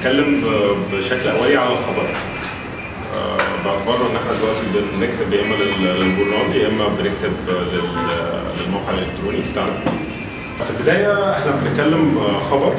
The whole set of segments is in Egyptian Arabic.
هنتكلم ب- بشكل اولي على الخبر آه، باعتبار ان احنا دلوقتي بنكتب يا اما لل- للجورنال يا اما بنكتب لل- للموقع الالكتروني بتاعنا في البدايه احنا بنتكلم آه، خبر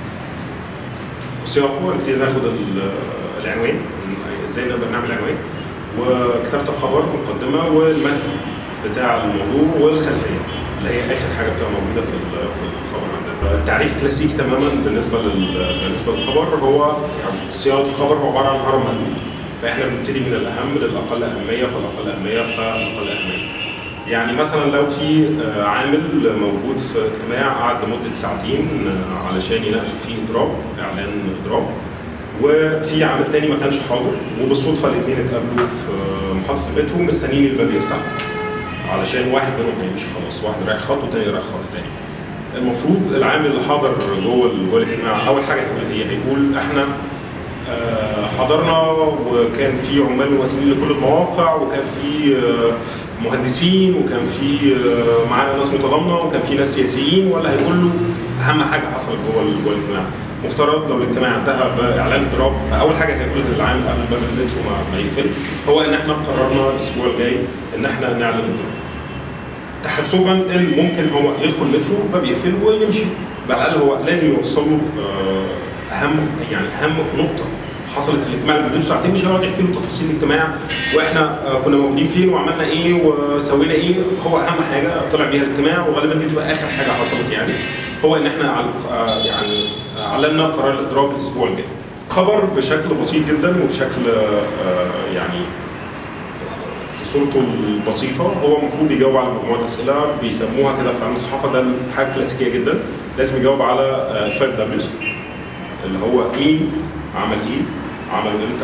سياقه نبتدي ناخد ال- العنوان ازاي نقدر نعمل عنوان وكتابه الخبر مقدمه والمتن بتاع الموضوع والخلفيه اللي هي اخر حاجه بتبقى موجوده في ال- في الخبر عندنا. التعريف كلاسيكي تماما بالنسبه لل- بالنسبه للخبر هو يعني صياغه الخبر هو عباره عن هرم مهمل فاحنا بنبتدي من الاهم للاقل اهميه فالاقل اهميه فالاقل اهميه. يعني مثلا لو في آه، عامل موجود في اجتماع قعد لمده ساعتين آه، علشان يناقشوا فيه اضراب اعلان اضراب وفي عامل تاني ما كانش حاضر وبالصدفه الاثنين اتقابلوا في محطه المترو مستنيين الباب يفتح علشان واحد منهم هيمشي خلاص واحد رايح خط والتاني رايح خط تاني المفروض العامل اللي حاضر جوه جوه الاجتماع اول حاجه هيقولها هي هيقول احنا آه، حضرنا وكان في عمال ممثلين لكل المواقع وكان في آه، مهندسين وكان في آه، معانا ناس متضامنه وكان في ناس سياسيين ولا هيقول له اهم حاجه حصلت جوه ال- جوه الاجتماع مفترض لو الاجتماع انتهى باعلان اضراب فاول حاجه هيقولها للعامل قبل باب المترو ما- ما يقفل هو ان احنا قررنا الاسبوع الجاي ان احنا نعلن اضراب تحسبا ان ممكن هو يدخل مترو باب يقفل ويمشي على الاقل هو لازم يوصل له آه، اهم يعني اهم نقطه حصلت في الاجتماع اللي مدته ساعتين مش هيقعد يحكي له تفاصيل الاجتماع واحنا آه، كنا موجودين فين وعملنا ايه وسوينا ايه هو اهم حاجه طلع بيها الاجتماع وغالبا دي تبقى اخر حاجه حصلت يعني هو ان احنا عل- آه، يعني اعلنا قرار الاضراب الاسبوع الجاي خبر بشكل بسيط جدا وبشكل آه، يعني في صورته البسيطة هو المفروض يجاوب على مجموعة أسئلة بيسموها كده في علم الصحافة ده حاجة كلاسيكية جدا لازم يجاوب على الفايف دبليوز اللي هو مين عمل إيه عمله إمتى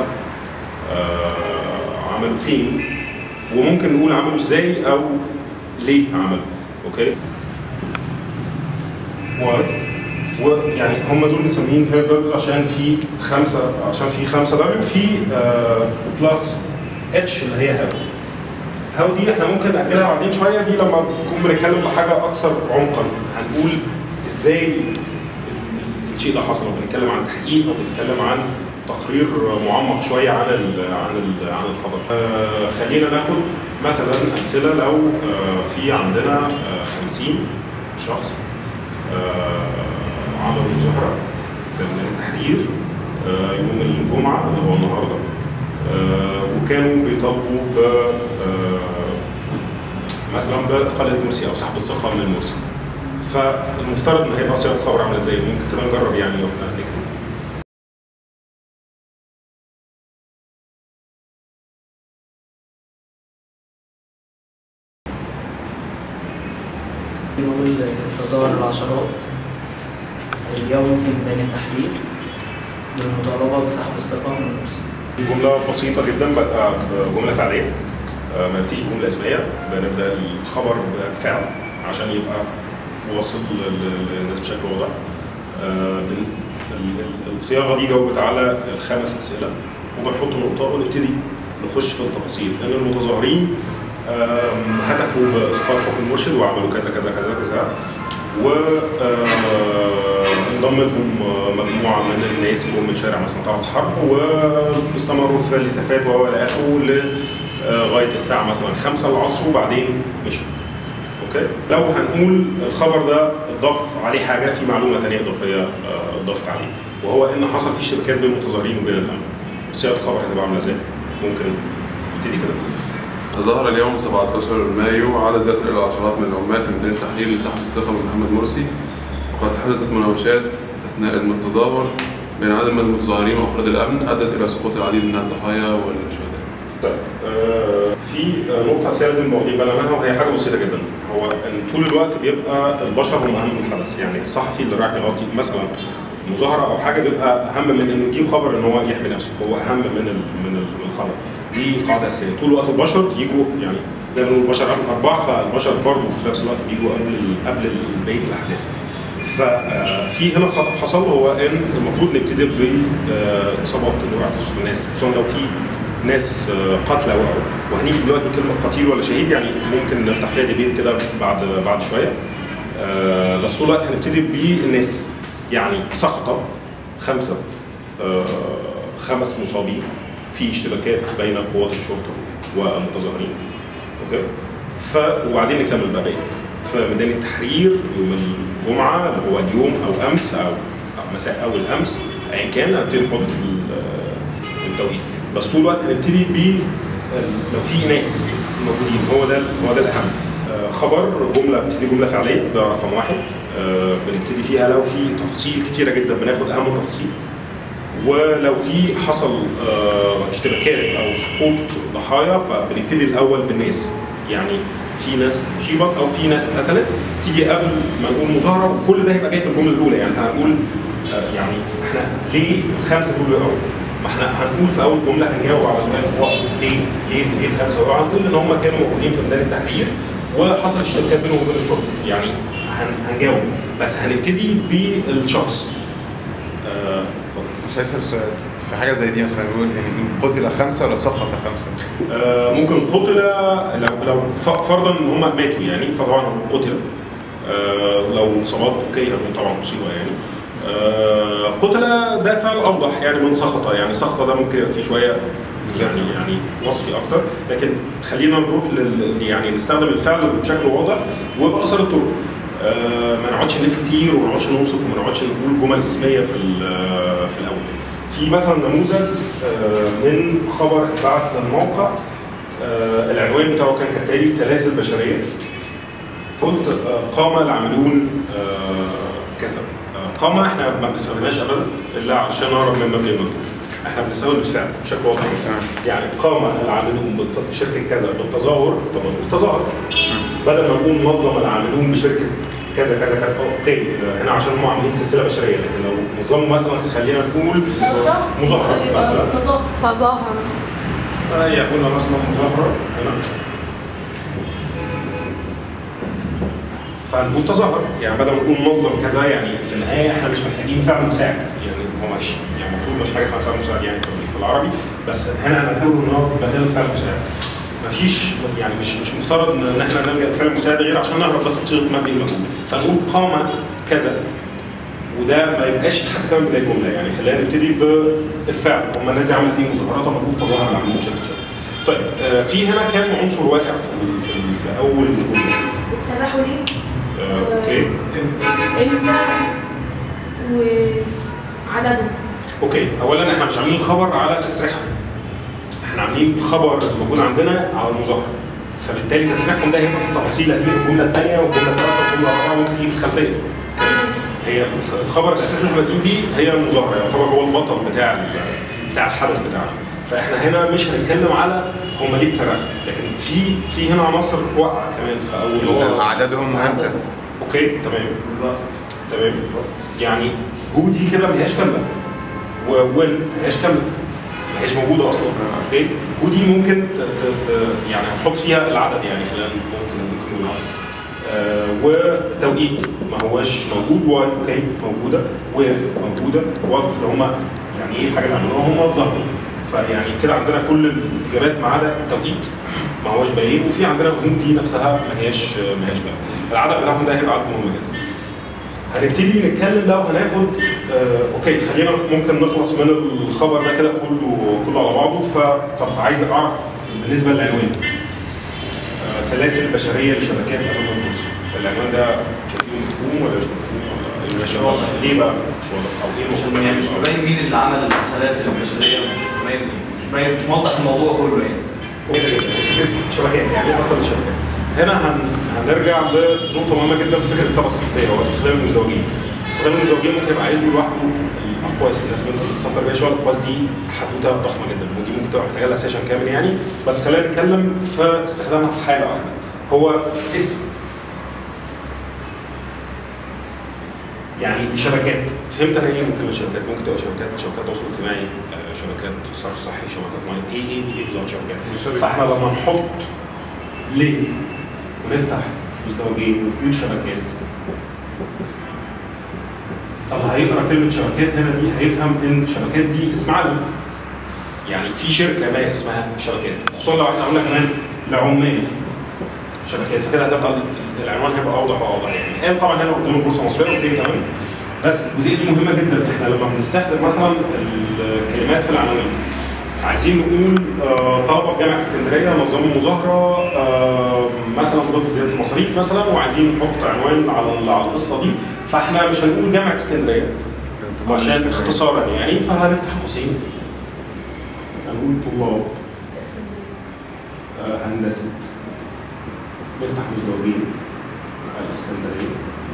آه، عمله فين وممكن نقول عمله إزاي أو ليه عمله أوكي و ويعني هم دول مسميين فايف دبليوز عشان في خمسة عشان في خمسة دبليو في آه بلس اتش اللي هي هاو هاو دي احنا ممكن نأجلها بعدين شويه دي لما نكون بنتكلم بحاجه اكثر عمقا هنقول ازاي ال- ال- الشيء ده حصل بنتكلم عن تحقيق او بنتكلم عن تقرير معمق شويه عن ال عن ال عن الخبر. آه خلينا ناخد مثلا امثله لو آه في عندنا آه 50 شخص آه عملوا مظاهره في ميدان التحرير آه يوم الجمعه اللي هو النهارده آه، وكانوا بيطالبوا ب آه، مثلا باقاله مرسي او سحب الثقه من مرسي فالمفترض ان هيبقى صياغه الخبر عامله ازاي ممكن كده نجرب يعني لو احنا نكتب نقول تظاهر العشرات اليوم في ميدان التحرير بالمطالبة بسحب الثقة من مرسي جمله بسيطه جدا بقى جمله فعليه آه، ما بتيجي جمله اسميه بنبدا الخبر بفعل عشان يبقى واصل لل- للناس بشكل واضح آه، بن- ال- ال- الصياغه دي جاوبت على الخمس اسئله وبنحط نقطه ونبتدي نخش في التفاصيل لان المتظاهرين آم، هتفوا باسقاط حكم المرشد وعملوا كذا كذا كذا كذا و آه، انضم لهم مجموعه من الناس جم من شارع مثلا طلعت حرب واستمروا في الهتافات والى اخره لغايه الساعه مثلا 5 العصر وبعدين مشوا. اوكي؟ لو هنقول الخبر ده ضاف عليه حاجه في معلومه ثانيه اضافيه آه، ضافت عليه وهو ان حصل في اشتباكات بين المتظاهرين وبين الامن. صياغه الخبر هتبقى عامله ازاي؟ ممكن نبتدي كده. تظاهر اليوم 17 مايو عدد يصل إلى العشرات من العمال في ميدان التحرير لسحب الثقة من محمد مرسي وقد حدثت مناوشات أثناء التظاهر بين عدد من المتظاهرين وأفراد الأمن أدت إلى سقوط العديد من الضحايا والشهداء. طيب آه، في آه، نقطة أساسية لازم واخدين بالنا منها وهي حاجة بسيطة جدا هو إن طول الوقت بيبقى البشر هم أهم من الحدث يعني الصحفي اللي رايح يغطي مثلا مظاهرة أو حاجة بيبقى أهم من إنه يجيب خبر إن هو يحمي نفسه هو أهم من ال من ال من الخبر دي قاعدة أساسية طول الوقت البشر يجوا يعني زي ما بنقول البشر قبل الأرباح فالبشر برضه في نفس الوقت بيجوا قبل ال- قبل ال- بقية الأحداث ففي هنا خطأ حصل هو ان المفروض نبتدي باصابات اللي وقعت في الناس خصوصا لو في ناس آه، قتلى وقعوا وهنيجي دلوقتي كلمه قتيل ولا شهيد يعني ممكن نفتح فيها ديبيت كده بعد بعد شويه آه، بس طول الوقت هنبتدي بالناس يعني سقط خمسه آه، خمس مصابين في اشتباكات بين قوات الشرطه والمتظاهرين اوكي ف وبعدين نكمل بقى بقية. في ميدان التحرير يوم الجمعه اللي هو اليوم او امس او أو مساء اول امس ايا كان هنبتدي نحط ال- التوقيت بس طول الوقت هنبتدي ب ال- لو في ناس موجودين هو ده هو ده الاهم آه، خبر جمله بتبتدي جمله فعليه ده رقم واحد آه، بنبتدي فيها لو في تفاصيل كتيره جدا بناخد اهم التفاصيل ولو في حصل آه، اشتباكات او سقوط ضحايا فبنبتدي الاول بالناس يعني في ناس اصيبت او في ناس اتقتلت تيجي قبل ما نقول مظاهره وكل ده هيبقى جاي في الجمله الاولى يعني هنقول آه، يعني احنا ليه الخمسه دول وقعوا؟ ما احنا هنقول في اول جمله هنجاوب على سؤال هو ليه ليه ليه الخمسه وقعوا؟ هنقول ان هم كانوا موجودين في ميدان التحرير وحصل اشتباكات بينهم وبين الشرطه يعني هن- هنجاوب بس هنبتدي بالشخص آه، اتفضل مش هيسأل سؤال في حاجة زي دي مثلا بيقول يعني إن قتل خمسة ولا سقط خمسة؟ آه، ممكن قتل لو لو ف- فرضا ان هم ماتوا يعني فطبعا هم قتل آه، لو اصابات اوكي هنقول طبعا مصيبه يعني آه، قتل ده فعل اوضح يعني من سخط يعني سخط ده ممكن يبقى فيه شويه يعني يعني وصفي اكتر لكن خلينا نروح لل يعني نستخدم الفعل بشكل واضح وباثر الطرق آه، ما نقعدش نلف كتير وما نقعدش نوصف وما نقعدش نقول جمل اسميه في ال- في الاول في مثلا نموذج آه، من خبر اتبعت للموقع آه، العنوان بتاعه كان كالتالي سلاسل بشريه قلت آه، قام العاملون آه، كذا آه، قام احنا ما بنستخدمهاش ابدا الا عشان نهرب من مبني المجهول احنا بنستخدم الفعل بشكل واضح يعني قام العاملون بت- شركه كذا بالتظاهر طب نقول تظاهر بدل ما نقول نظم العاملون بشركه كذا كذا كذا اوكي آه، هنا عشان هم عاملين سلسله بشريه لكن لو نظام مثلا خلينا نقول مظاهره مثلا تظاهر تظاهر آه، يكون رسم مظاهرة هنا فنقول تظاهر يعني بدل ما نقول نظم كذا يعني في النهاية احنا مش محتاجين فعل مساعد يعني هو مش يعني المفروض مش حاجة اسمها فعل مساعد يعني في في العربي بس هنا هنعتبره ان هو ما زال فعل مساعد مفيش يعني مش مش مفترض ان إن احنا نلجا لفعل مساعد غير عشان نعرف بس صيغه مبني المجهول فنقول قام كذا وده ما يبقاش حتى كمان بدايه الجمله يعني خلينا نبتدي بالفعل هم الناس دي عملت ايه مظاهرات المفروض تظاهر العاملين بشكل شكل طيب آه، في هنا كام عنصر واقع في ال- في, ال- في اول الجمله بتسرحوا ليه؟ آه، اوكي امتى وعددهم اوكي اولا احنا مش عاملين خبر على تسريحهم احنا عاملين خبر موجود عندنا على المظاهره فبالتالي تسريحهم ده هيبقى في التفاصيل هتيجي في الجمله الثانيه والجمله الثالثه والجمله الرابعه ممكن تيجي في الخلفيه هي الخ- الخبر الاساسي اللي احنا بادئين بيه هي المظاهره يعتبر هو البطل بتاع ال- بتاع الحدث بتاعنا فاحنا هنا مش هنتكلم على هم ليه اتسرقوا لكن في في هنا عناصر واقعه كمان في اول هو عددهم وامتى؟ اوكي تمام تمام يعني هو دي كده ما هياش كامله وين ما هياش كامله ما هياش موجوده اصلا اوكي ودي ممكن ت... ت... ت... يعني هنحط فيها العدد يعني خلال ممكن ممكن نقول عدد. آه وتوقيت ما هوش موجود واي اوكي موجوده وير موجوده وات اللي هم يعني ايه الحاجه اللي عملوها هم ظهروا فيعني كده عندنا كل الاجابات ما عدا التوقيت ما هوش باين وفي عندنا الهجوم دي نفسها ما هياش ما هياش باين العدد بتاعهم ده هيبقى عدد مهم جدا هنبتدي نتكلم لو هناخد آه اوكي خلينا ممكن نخلص من الخبر ده كده كله كله على بعضه فطب عايز اعرف بالنسبه للعنوان آه سلاسل بشريه لشبكات امام النص العنوان ده شايفينه مفهوم ولا مش مفهوم ولا مش واضح ليه بقى مش واضح او ايه مش المفروض يعني مش مبين مين اللي عمل السلاسل البشريه مش مبين مش مبين مش موضح الموضوع كله يعني فكره شبكات يعني ايه اصلا الشبكات؟ هنا هن... هنرجع لنقطه مهمه جدا في فكره الكتابه الصحفيه هو استخدام المزدوجين. استخدام المزدوجين ممكن يبقى عايز له لوحده الاقواس الناس من السفر بيها شويه الاقواس دي حدوته ضخمه جدا ودي ممكن تبقى محتاجه لها سيشن كامل يعني بس خلينا نتكلم في استخدامها في حاله واحده. هو اسم يعني شبكات فهمت انا ايه ممكن شبكات ممكن تبقى شبكات شبكات تواصل اجتماعي آه، شبكات صرف صحي شبكات ميه ايه ايه ايه بالظبط شبكات فاحنا لما نحط ليه ونفتح مزدوجين ونقول شبكات فاللي هيقرا كلمه شبكات هنا دي هيفهم ان شبكات دي اسم علم يعني في شركه ما اسمها شبكات خصوصا لو احنا قلنا كمان لعمال شبكات فكده هتبقى ال- العنوان هيبقى اوضح واوضح يعني قال طبعا هنا قدام البورصه المصريه اوكي تمام بس الجزئيه دي مهمه جدا احنا لما بنس بنستخدم مثلا الكلمات في العناوين عايزين نقول آه، طلبه في جامعه اسكندريه نظموا مظاهره آه، مثلا ضد زياده المصاريف مثلا وعايزين نحط عنوان على على القصه دي فاحنا مش هنقول جامعه اسكندريه عشان اختصارا يعني فهنفتح قوسين هنقول طلاب آه، هندسه نفتح مزدوجين الاسكندريه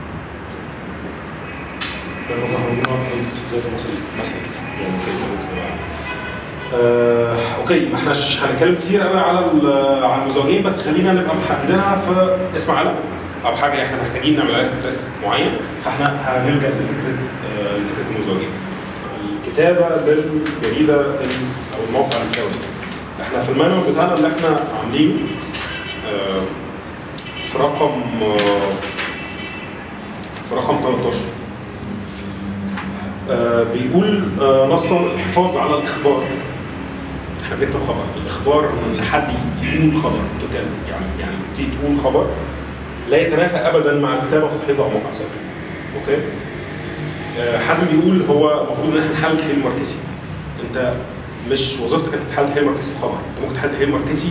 يتظاهرون ضد زياده المصاريف مثلا يعني كده ممكن يبقى آه، اوكي ما احناش هنتكلم كتير قوي على ال- على المزدوجين بس خلينا نبقى محددينها في اسم علم او حاجه احنا محتاجين نعمل عليها ستريس معين فاحنا هنلجا لفكره آه، لفكره المزدوجين. الكتابه للجريده ال- او الموقع النسوي. احنا في المانوال بتاعنا اللي احنا عاملينه آه، في رقم آه، في رقم 13 آه، بيقول آه، نصا الحفاظ على الاخبار احنا بنكتب خبر الاخبار ان حد يقول خبر توتال يعني يعني تيجي تقول خبر لا يتنافى ابدا مع الكتابه في صحيفه او موقع سابق اوكي آه، حازم بيقول هو المفروض ان احنا نحلل تحليل ماركسي انت مش وظيفتك انت تحلل تحليل ماركسي في خبر انت ممكن تحلل تحليل ماركسي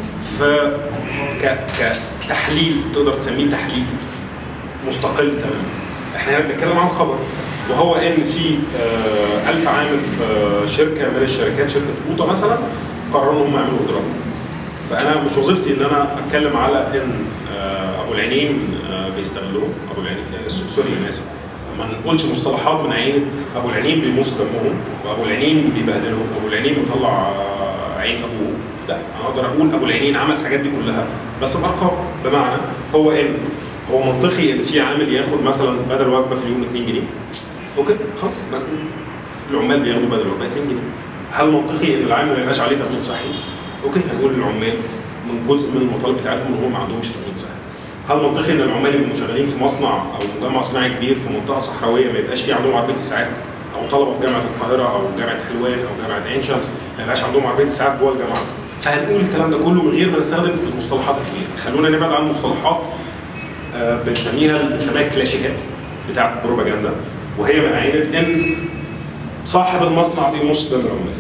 في ك كتحليل تقدر تسميه تحليل مستقل تماما احنا هنا بنتكلم عن خبر وهو ان في آه، ألف عامل في شركه من الشركات شركه قوطه مثلا قرروا ان هم يعملوا اضراب فانا مش وظيفتي ان انا اتكلم على ان آه، ابو العينين آه، بيستغلوه ابو العينين آه، سوري انا اسف ما نقولش مصطلحات من عين ابو العينين بيمص دمهم وابو العينين بيبهدلهم وابو العينين بيطلع آه، عين ابوه لا انا اقدر اقول ابو العينين عمل الحاجات دي كلها بس بارقام بمعنى هو ان هو منطقي ان في عامل ياخد مثلا بدل وجبه في اليوم 2 جنيه اوكي خلاص ما- العمال بياخدوا بدل وجبه 2 جنيه هل منطقي ان العامل ما يبقاش عليه تامين صحي؟ اوكي هنقول للعمال من جزء من المطالب بتاعتهم ان هم ما عندهمش تامين صحي. هل منطقي ان العمال اللي شغالين في مصنع او مجمع صناعي كبير في منطقه صحراويه ما يبقاش في عندهم عربيه اسعاف او طلبه في جامعه القاهره او جامعه حلوان او جامعه عين شمس ما يبقاش عندهم عربيه اسعاف جوه الجامعه فهنقول الكلام ده كله من غير ما نستخدم المصطلحات الكبيره خلونا نبعد عن المصطلحات آه، بنسميها بنسميها الكلاشيهات بتاعت البروباجندا وهي من عينه ان صاحب المصنع بيمص دم العمال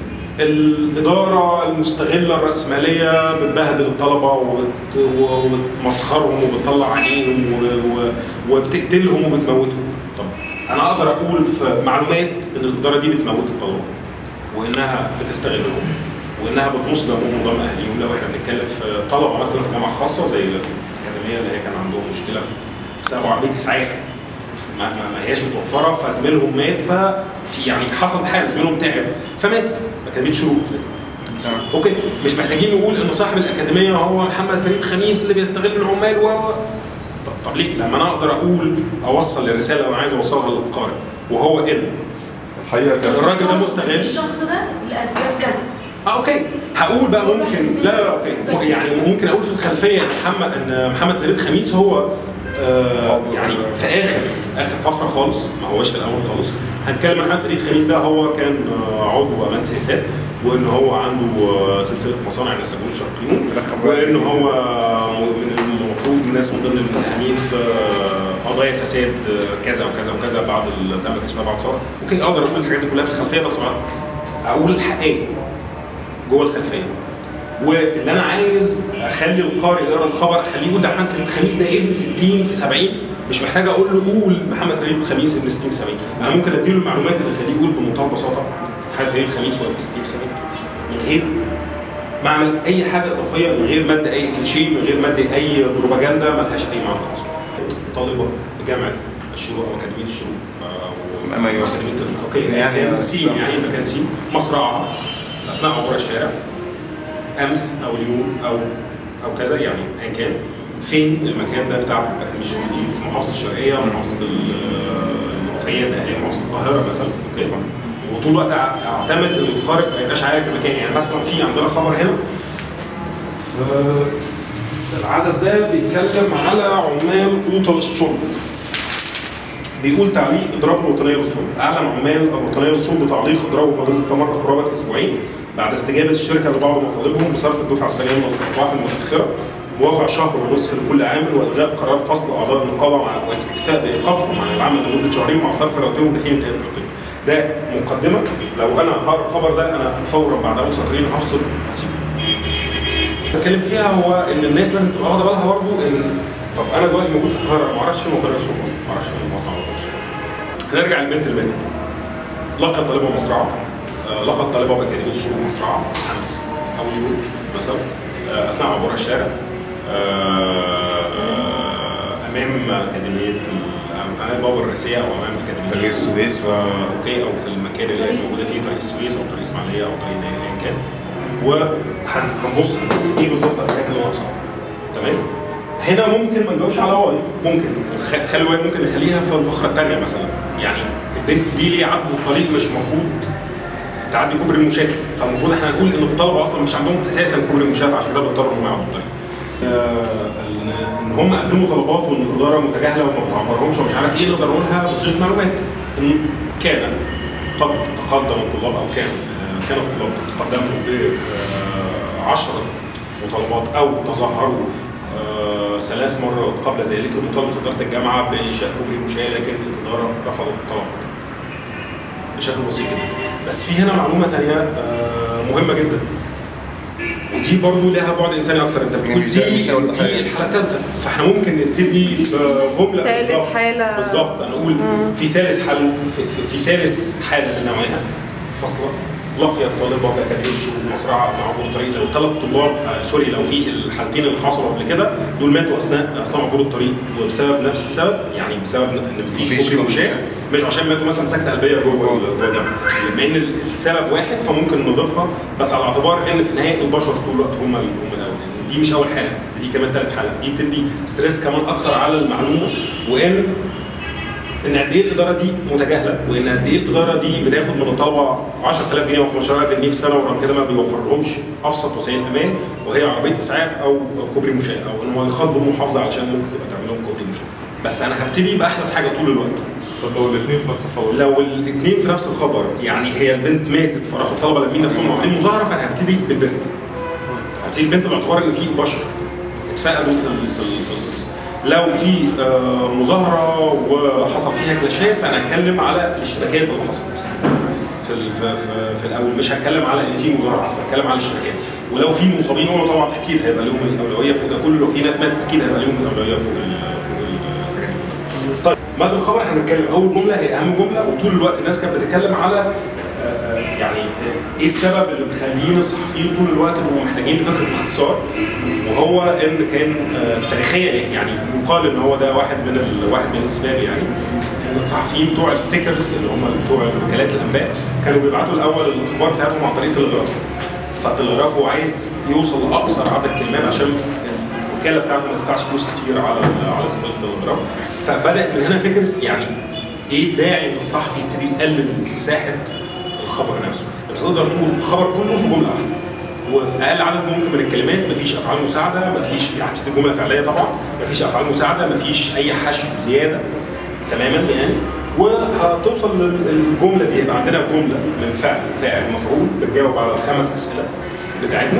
الإدارة المستغلة الرأسمالية بتبهدل الطلبة وبت- وبتمسخرهم وبتطلع عينيهم و- و- وبتقتلهم وبتموتهم. طب أنا أقدر أقول في معلومات إن الإدارة دي بتموت الطلبة وإنها بتستغلهم وإنها بتمص دمهم ودم أهليهم لو إحنا بنتكلم في طلبة مثلا في جامعة خاصة زي الأكاديمية اللي هي كان عندهم مشكلة في بسبب عربية إسعاف ما, ما, ما هياش متوفره فزميلهم مات ف يعني حصل حاله زميلهم تعب فمات اكاديميه شروق افتكر اوكي مش محتاجين نقول ان صاحب الاكاديميه هو محمد فريد خميس اللي بيستغل العمال و طب, طب ليه؟ لما انا اقدر اقول اوصل الرساله اللي انا عايز اوصلها للقارئ وهو ان الحقيقه كان الراجل ده مستغل الشخص ده لاسباب كذا اه اوكي هقول بقى ممكن لا لا لا اوكي يعني ممكن اقول في الخلفيه ان محمد ان محمد فريد خميس هو آه يعني في اخر اخر فقره خالص ما هوش في الاول خالص هنتكلم عن محمد فريد خميس ده هو كان آه، عضو امان سياسات وان هو عنده آه، سلسله مصانع نسبون الشرقيون وان هو من المفروض الناس من ضمن المتهمين في آه، قضايا فساد آه، كذا وكذا وكذا بعد ال- تم اكتشافها بعد ثوره ممكن اقدر اقول الحاجات دي كلها في الخلفيه بس ما اقول الحقائق جوه الخلفيه واللي انا عايز اخلي القارئ يقرا الخبر اخليه يقول ده محمد فريد خميس ده ابن 60 في 70 مش محتاج اقول له قول محمد فريد خميس ابن 60 في 70 انا ممكن اديله المعلومات اللي تخليه يقول بمنتهى البساطه محمد فريد خميس هو ابن 60 في 70 من غير ما اعمل اي حاجه اضافيه من غير مد اي كليشيه من غير مد اي بروباجندا ملهاش اي معنى خالص طالبه بجامعه الشروق او اكاديميه الشروق او أما أيوة. اكاديميه الاتفاقيه يعني- يعني كان سين يعني مكان سين مصرعه اثناء عبور الشارع امس او اليوم او او كذا يعني ايا كان فين المكان ده بتاع اكاديميه الشروق دي في محافظه الشرقيه محافظه ال- المنوفيه الاهليه محافظه القاهره مثلا اوكي وطول الوقت أع- اعتمد ان القارئ ما يبقاش عارف المكان يعني مثلا في عندنا خبر هنا آه، العدد ده بيتكلم على عمال قوطه للصلب بيقول تعليق اضراب الوطنيه للصلب اعلن عمال الوطنيه للصلب بتعليق اضرابهم الذي استمر قرابه اسبوعين بعد استجابه الشركه لبعض مطالبهم بصرف الدفعه السنويه من الارباح المتاخره بواقع شهر ونصف لكل عامل والغاء قرار فصل اعضاء النقابه مع والاكتفاء بايقافهم عن العمل لمده شهرين مع صرف راتبهم لحين انتهاء الترقيه. ده مقدمه لو انا هقرا الخبر ده انا فورا بعد اول سطرين هفصل هسيبه بتكلم فيها هو ان الناس لازم تبقى واخده بالها برضه ان طب انا دلوقتي موجود في القاهره ما اعرفش فين مقر السوق اصلا ما اعرفش فين مصنع ولا السوق هنرجع للبنت اللي ماتت لقت طالبه مصرعه آه، لقت طالبه باكاديميه شؤون مصرعه حمس او يوم مثلا آه، اثناء عبورها الشارع آه، آه، امام اكاديميه ال- امام باب الرئيسيه او امام اكاديميه طريق الشؤون. السويس و- آه، اوكي او في المكان اللي هي موجوده فيه طريق السويس او طريق اسماعيليه او طريق نيل ايا كان وهنبص نشوف ايه بالظبط الحاجات اللي ناقصه تمام هنا ممكن ما نجاوبش على واي ممكن خ- خلي واي ممكن نخليها في الفقره الثانيه مثلا يعني البنت دي ليه عدت الطريق مش مفروض تعدي كوبري المشاة فالمفروض احنا نقول ان الطلبه اصلا مش عندهم اساسا كوبري المشاة فعشان كده بيضطروا انهم يعدوا الطريق آه، ان إن هم قدموا طلبات وان الاداره متجاهله وما بتعبرهمش ومش عارف ايه نقدر نقولها بصيغه معلومات ان كان قد تقدم الطلاب او كان آه، كان الطلاب تقدموا ب 10 مطالبات او تظاهروا آه، ثلاث مرات قبل ذلك لمطالبه اداره الجامعه بانشاء كوبري مشاة لكن الاداره رفضت الطلبات بشكل بسيط جدا بس في هنا معلومه ثانيه آه، مهمه جدا ودي برضه لها بعد انساني اكتر انت بتقول مش- دي مش أول دي حاجة. الحاله الثالثه فاحنا ممكن نبتدي بجمله تالت بالظبط حالة. بالظبط انا اقول في ثالث حل في, في, في ثالث حاله من نوعها فصله لقيت طالبه باكاديميه الشؤون المصرعه اثناء عبور الطريق لو ثلاث طلاب آه سوري لو في الحالتين اللي حصلوا قبل كده دول ماتوا اثناء اثناء عبور الطريق وبسبب نفس السبب يعني بسبب ان مفيش مفيش كوبري كوبري مشاة مشاة. مش عشان ماتوا مثلا سكته قلبيه جوه جوه الجامعه بما ان السبب واحد فممكن نضيفها بس على اعتبار ان في النهايه البشر طول الوقت هم ال- هم الاول دي مش اول حاله دي كمان ثالث حاله دي بتدي ستريس كمان اكتر على المعلومه وان ان قد ايه الاداره دي متجاهله وان قد ايه الاداره دي بتاخد من الطلبه 10000 جنيه او 15000 جنيه في السنه ورغم كده ما بيوفر لهمش ابسط وسائل امان وهي عربيه اسعاف او كوبري مشاة او ان هو يخاطبوا المحافظه علشان ممكن تبقى تعمل لهم كوبري مشاة بس انا هبتدي باحدث حاجه طول الوقت طب لو الاثنين في نفس الخبر لو الاثنين في نفس الخبر يعني هي البنت ماتت فراحوا الطلبه لامين نفسهم وعاملين مظاهره فانا هبتدي بالبنت هبتدي البنت باعتبار ان في بشر اتفقدوا في ال- في ال- في القصه لو في آه، مظاهره وحصل فيها كلاشات فانا هتكلم على الاشتباكات اللي حصلت في ال- في في, في الاول مش هتكلم على ان في مظاهره حصلت هتكلم على الاشتباكات ولو في مصابين هم طبعا اكيد هيبقى لهم الاولويه فوق ده كله لو في ناس ماتت اكيد هيبقى لهم الاولويه فوق ال- فوق الحاجات دي. طيب مادة الخبر احنا بنتكلم اول جمله هي اهم جمله وطول الوقت الناس كانت بتتكلم على آه، آه، يعني آه، ايه السبب اللي مخلين الصحفيين طول الوقت بيبقوا محتاجين لفكره الاختصار وهو ان كان آه، تاريخيا يعني يقال ان هو ده واحد من ال- واحد من الاسباب يعني ان الصحفيين بتوع التيكرز اللي هم بتوع وكالات الانباء كانوا بيبعتوا الاول الاخبار بتاعتهم عن طريق التلغراف فالتلغراف هو عايز يوصل لاقصر عدد كلمات عشان الوكاله بتاعته ما تدفعش فلوس كتير على على سبيل التلغراف فبدات من هنا فكره يعني ايه الداعي ان الصحفي يبتدي يقلل مساحه الخبر نفسه بس تقدر تقول الخبر كله في جمله واحده وفي اقل عدد ممكن من الكلمات مفيش افعال مساعده مفيش يعني بتبقى جمله فعليه طبعا مفيش افعال مساعده مفيش اي حشو زياده تماما يعني وهتوصل للجمله دي يبقى عندنا جمله من فعل فاعل ومفعول بتجاوب على الخمس اسئله بتاعتنا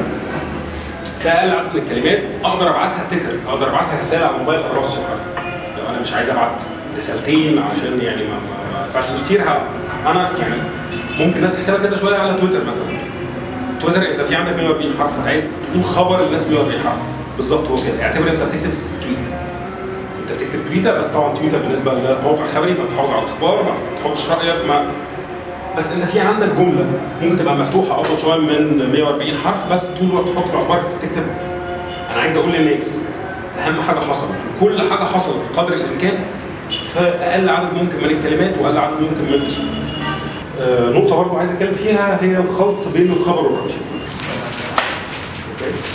في اقل عدد من الكلمات اقدر ابعتها تكر اقدر ابعتها رساله على الموبايل الراسي لو انا مش عايز ابعت رسالتين عشان يعني ما ما- ما ادفعش كتير ه- انا يعني ممكن الناس تحسبها كده شويه على تويتر مثلا تويتر انت في عندك 140 حرف انت عايز تقول خبر الناس 140 حرف بالظبط هو كده اعتبر انت بتكتب تويت انت بتكتب تويتر بس طبعا تويتر بالنسبه لموقع خبري فانت تحافظ على الاخبار ما تحطش رايك ما بس انت في عندك جمله ممكن تبقى مفتوحه افضل شويه من 140 حرف بس طول الوقت تحط في اعتبارك انت بتكتب انا عايز اقول للناس اهم حاجه حصلت كل حاجه حصلت قدر الامكان في اقل عدد ممكن من الكلمات واقل عدد ممكن من الاسلوب. آه نقطه برضه عايز اتكلم فيها هي الخلط بين الخبر والرأي. اوكي.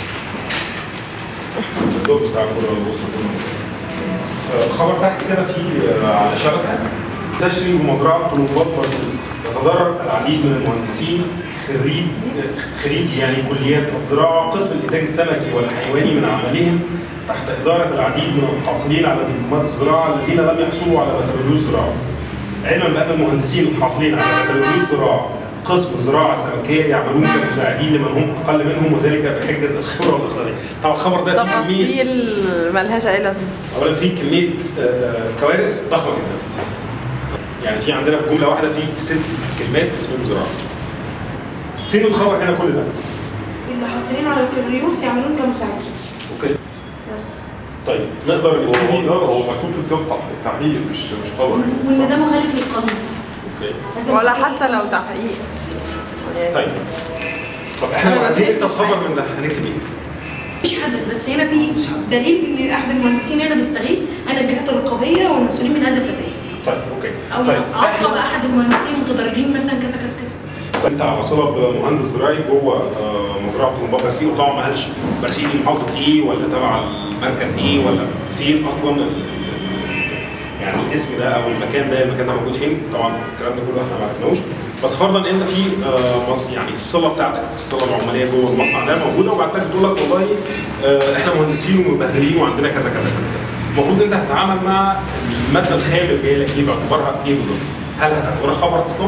الدور بتاع الكوره اللي بص الخبر تحت كده في آه، على شبكه تشري ومزرعه طلبات برسيل يتضرر العديد من المهندسين خريج خريج يعني كليات الزراعه قسم الانتاج السمكي والحيواني من عملهم تحت اداره العديد من الحاصلين على دبلومات الزراعه الذين لم يحصلوا على بكالوريوس زراعه. علما بان المهندسين الحاصلين على بكالوريوس زراعه قسم زراعه سمكيه يعملون كمساعدين لمن هم اقل منهم وذلك بحجه الخبره والاقدميه. طبعا الخبر ده فيه كميه تفاصيل ملهاش اي لازمه اولا في كميه آه، آه، كوارث ضخمه جدا يعني في عندنا في جمله واحده في ست كلمات اسمهم زراعه فين الخبر هنا كل ده اللي حاصلين على البكالوريوس يعملون كمساعد اوكي بس طيب نقدر هو نبتدي ده هو مكتوب في سياق التحقيق مش مش خبر وان ده مخالف للقانون اوكي لازم ولا يكون- حتى لو تحقيق يعني طيب طب احنا لو أنا عايزين بسيب نكتب خبر من ده هنكتب ايه؟ مش حدث بس هنا في دليل ان احد المهندسين هنا بيستغيث انا الجهات الرقابيه والمسؤولين من هذا الفساد طيب اوكي او طيب عاقب احنا احد المهندسين المتضررين مثلا كذا كذا كذا انت على صله بمهندس زراعي جوه آه، مزرعه طلبات برسيل وطبعا ما قالش برسيل دي محافظه ايه ولا تبع المركز ايه ولا فين اصلا ال- ال- يعني الاسم ده او المكان ده المكان ده موجود فين طبعا الكلام ده كله احنا ما عرفناهوش بس فرضا انت في آه، مص- يعني الصله بتاعتك الصله العماليه جوه المصنع ده موجوده وبعد كده بتقول لك والله آه، احنا مهندسين ومبهدلين وعندنا كذا كذا كذا المفروض انت هتتعامل مع الماده الخام اللي جايه لك دي باعتبارها ايه بالظبط؟ هل هتعتبرها خبر اصلا؟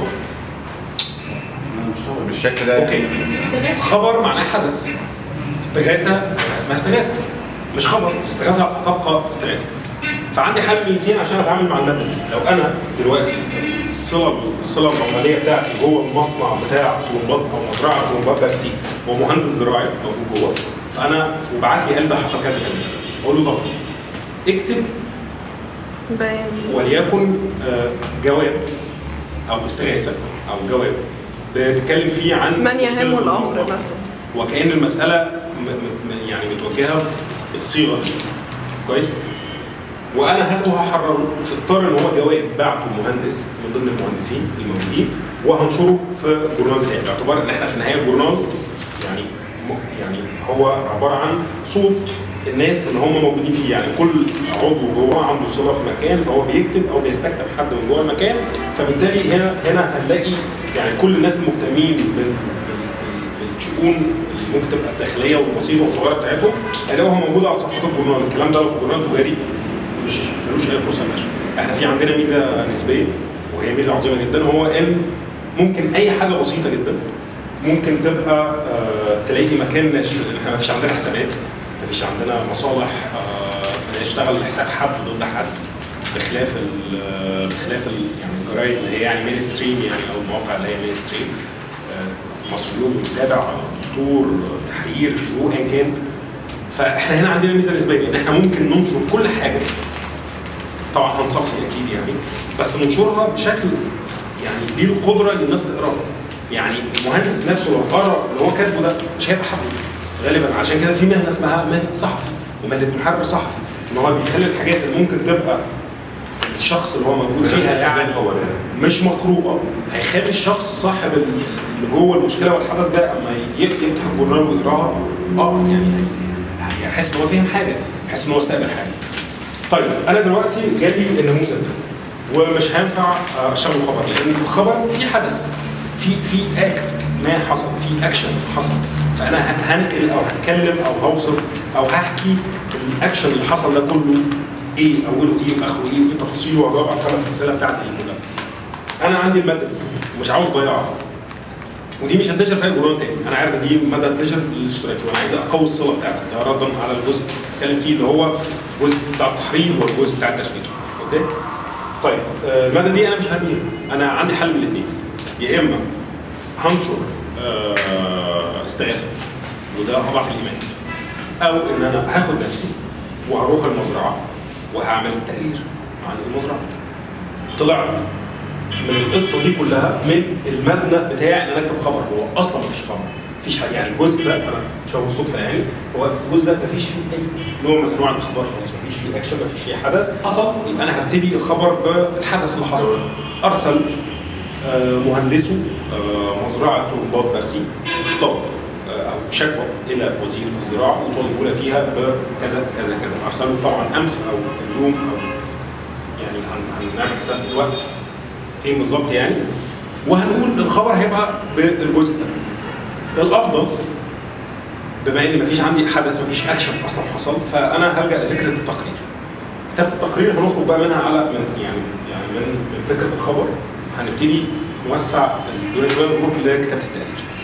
بالشكل ده اوكي استغاثه خبر معناه حدث استغاثه اسمها استغاثه مش خبر الاستغاثه تبقى استغاثه فعندي حل من الاثنين عشان اتعامل مع الماده دي لو انا دلوقتي الصله الصله العماليه بتاعتي جوه المصنع بتاع طلبات او مزرعه طلبات برسي ومهندس زراعي موجود جوه فانا وبعت لي قال ده حصل كذا كذا كذا اقول له طب اكتب بيان وليكن آه، جواب او استغاثه او جواب بتتكلم فيه عن من مشكلة يهم الامر المصنع. مثلا وكأن المسألة م- م- يعني متوجهة بالصيغة دي كويس؟ وأنا هاخده هحرره في إطار إن هو جواب بعته مهندس من ضمن المهندسين الموجودين وهنشره في الجورنال بتاعي باعتبار إن إحنا في نهاية الجورنال يعني م- يعني هو عبارة عن صوت الناس اللي هم موجودين فيه يعني كل عضو جوه عنده صله في مكان فهو بيكتب او بيستكتب حد من جوه المكان فبالتالي هنا هنا هنلاقي يعني كل الناس المهتمين بال- بال- الشؤون اللي ممكن تبقى الداخليه والبسيطه والصغيره بتاعتهم هيلاقوها موجوده على صفحات الجورنال الكلام ده لو في جورنال تجاري مش ملوش اي فرصه نشر احنا في عندنا ميزه نسبيه وهي ميزه عظيمه جدا هو ان ممكن اي حاجه بسيطه جدا ممكن تبقى آه تلاقي مكان نشر لان احنا ما فيش عندنا حسابات ما فيش عندنا مصالح آه بنشتغل حساب حد ضد حد بخلاف ال بخلاف ال يعني الجرايد اللي هي يعني مين ستريم يعني او المواقع اللي هي مين ستريم مصر اليوم المسابع دستور تحرير الشروق ايا كان فاحنا هنا عندنا ميزه نسبيه ان احنا ممكن ننشر كل حاجه طبعا هنصفي اكيد يعني بس ننشرها بشكل يعني ليه القدره ان الناس تقراها يعني المهندس نفسه لو قرا اللي هو كاتبه ده مش هيبقى حابه غالبا عشان كده في مهنه اسمها مهنه صحفي ومهنه محرر صحفي ان هو بيخلي الحاجات اللي ممكن تبقى الشخص اللي هو موجود فيها يعني مش مقروءه هيخلي الشخص صاحب ال- اللي جوه المشكله والحدث ده اما ي- يفتح الجورنال ويقراها اه يعني هي- هيحس ان هو فهم حاجه يحس ان هو استقبل حاجه طيب انا دلوقتي جالي النموذج ده ومش هينفع اشتغل خبر لان الخبر في حدث في في اكت ما حصل في اكشن حصل فانا ه- هنقل او هتكلم او هوصف او هحكي الاكشن اللي حصل ده كله ايه اوله ايه واخره ايه وايه تفاصيله واجاوب على الخمس اسئله بتاعتي اللي انا عندي الماده دي ومش عاوز اضيعها ودي مش هتنتشر في اي جورنال تاني انا عارف ان دي ماده هتنتشر للاشتراكي وانا عايز اقوي الصله بتاعتي ده ردا على الجزء اللي بتكلم فيه اللي هو الجزء بتاع التحرير والجزء بتاع التسويق اوكي طيب آه، الماده دي انا مش هرميها انا عندي حل من الاثنين يا اما هنشر آه، استغاثه وده اضعف الايمان او ان انا هاخد نفسي وهروح المزرعه وهعمل تقرير عن المزرعه طلعت من القصه دي كلها من المزنق بتاعي ان انا اكتب خبر هو اصلا مفيش خبر مفيش حاجه يعني الجزء ده انا مش هو صدفه يعني هو الجزء ده مفيش فيه اي نوع من انواع الاخبار خالص مفيش فيه اكشن مفيش فيه حدث حصل يبقى انا هبتدي الخبر بالحدث اللي حصل ارسل آه، مهندسه آه، مزرعه طلبات برسي خطاب آه، او شكوى الى وزير الزراعه وطالبوا لها فيها بكذا كذا كذا ارسلوا طبعا امس او اليوم او يعني هن- هنعمل حساب الوقت فين بالظبط يعني وهنقول الخبر هيبقى بالجزء ده الافضل بما ان مفيش عندي حدث مفيش اكشن اصلا حصل فانا هلجا لفكره التقرير كتابه التقرير هنخرج بقى منها على من يعني يعني من من فكره الخبر هنبتدي نوسع الدنيا شويه ونروح لكتابه التقرير